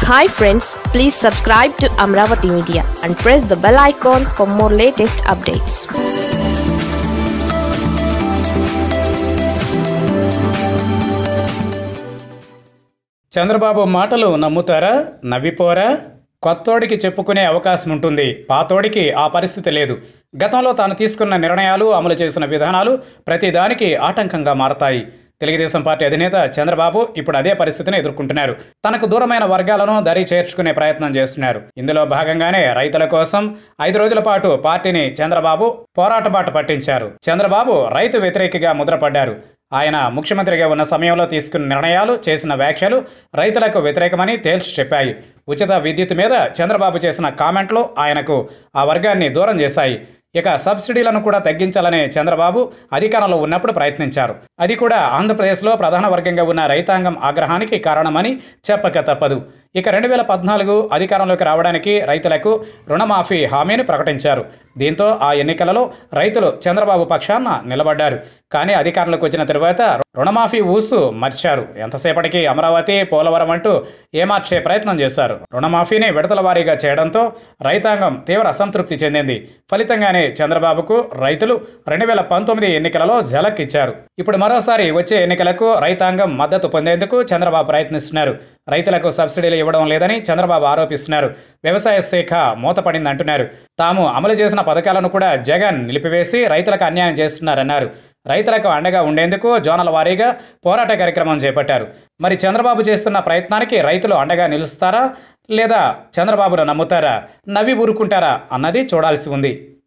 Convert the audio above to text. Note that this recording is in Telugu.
hi friends please subscribe to Amaravati media and press the bell icon for more latest updates Chandrababu మాటలు నమ్ముతారా నవ్విపోరా కొత్తోడికి చెప్పుకునే అవకాశం ఉంటుంది పాతోడికి ఆ పరిస్థితి లేదు గతంలో తాను తీసుకున్న నిర్ణయాలు అమలు చేసిన విధానాలు ప్రతిదానికి ఆటంకంగా మారతాయి తెలుగుదేశం పార్టీ అధినేత చంద్రబాబు ఇప్పుడు అదే పరిస్థితిని ఎదుర్కొంటున్నారు తనకు దూరమైన వర్గాలను దరి చేర్చుకునే ప్రయత్నం చేస్తున్నారు ఇందులో భాగంగానే రైతుల కోసం ఐదు రోజుల పాటు పార్టీని చంద్రబాబు పోరాట బాట పట్టించారు చంద్రబాబు రైతు వ్యతిరేకిగా ముద్రపడ్డారు ఆయన ముఖ్యమంత్రిగా ఉన్న సమయంలో తీసుకున్న నిర్ణయాలు చేసిన వ్యాఖ్యలు రైతులకు వ్యతిరేకమని తేల్చి చెప్పాయి ఉచిత విద్యుత్ మీద చంద్రబాబు చేసిన కామెంట్లు ఆయనకు ఆ వర్గాన్ని దూరం చేశాయి ఇక సబ్సిడీలను కూడా తగ్గించాలనే చంద్రబాబు అధికారంలో ఉన్నప్పుడు ప్రయత్నించారు అది కూడా ఆంధ్రప్రదేశ్లో ప్రధాన వర్గంగా ఉన్న రైతాంగం ఆగ్రహానికి కారణమని చెప్పక తప్పదు ఇక రెండు వేల పద్నాలుగు అధికారంలోకి రావడానికి రైతులకు రుణమాఫీ హామీని ప్రకటించారు దీంతో ఆ ఎన్నికలలో రైతులు చంద్రబాబు పక్షాన నిలబడ్డారు కానీ అధికారంలోకి వచ్చిన తరువాత రుణమాఫీ ఊసు మర్చారు ఎంతసేపటికి అమరావతి పోలవరం అంటూ ఏమార్చే ప్రయత్నం చేశారు రుణమాఫీని విడతల వారీగా చేయడంతో రైతాంగం తీవ్ర అసంతృప్తి చెందింది ఫలితంగానే చంద్రబాబుకు రైతులు రెండు వేల పంతొమ్మిది ఎన్నికలలో ఝలక్ ఇచ్చారు ఇప్పుడు మరోసారి వచ్చే ఎన్నికలకు రైతాంగం మద్దతు పొందేందుకు చంద్రబాబు ప్రయత్నిస్తున్నారు రైతులకు సబ్సిడీలు ఇవ్వడం లేదని చంద్రబాబు ఆరోపిస్తున్నారు వ్యవసాయ శాఖ మూతపడిందంటున్నారు తాము అమలు చేసిన పథకాలను కూడా జగన్ నిలిపివేసి రైతులకు అన్యాయం చేస్తున్నారన్నారు రైతులకు అండగా ఉండేందుకు జోనల వారీగా పోరాట కార్యక్రమం చేపట్టారు మరి చంద్రబాబు చేస్తున్న ప్రయత్నానికి రైతులు అండగా నిలుస్తారా లేదా చంద్రబాబును నమ్ముతారా నవ్వి ఊరుకుంటారా అన్నది చూడాల్సి ఉంది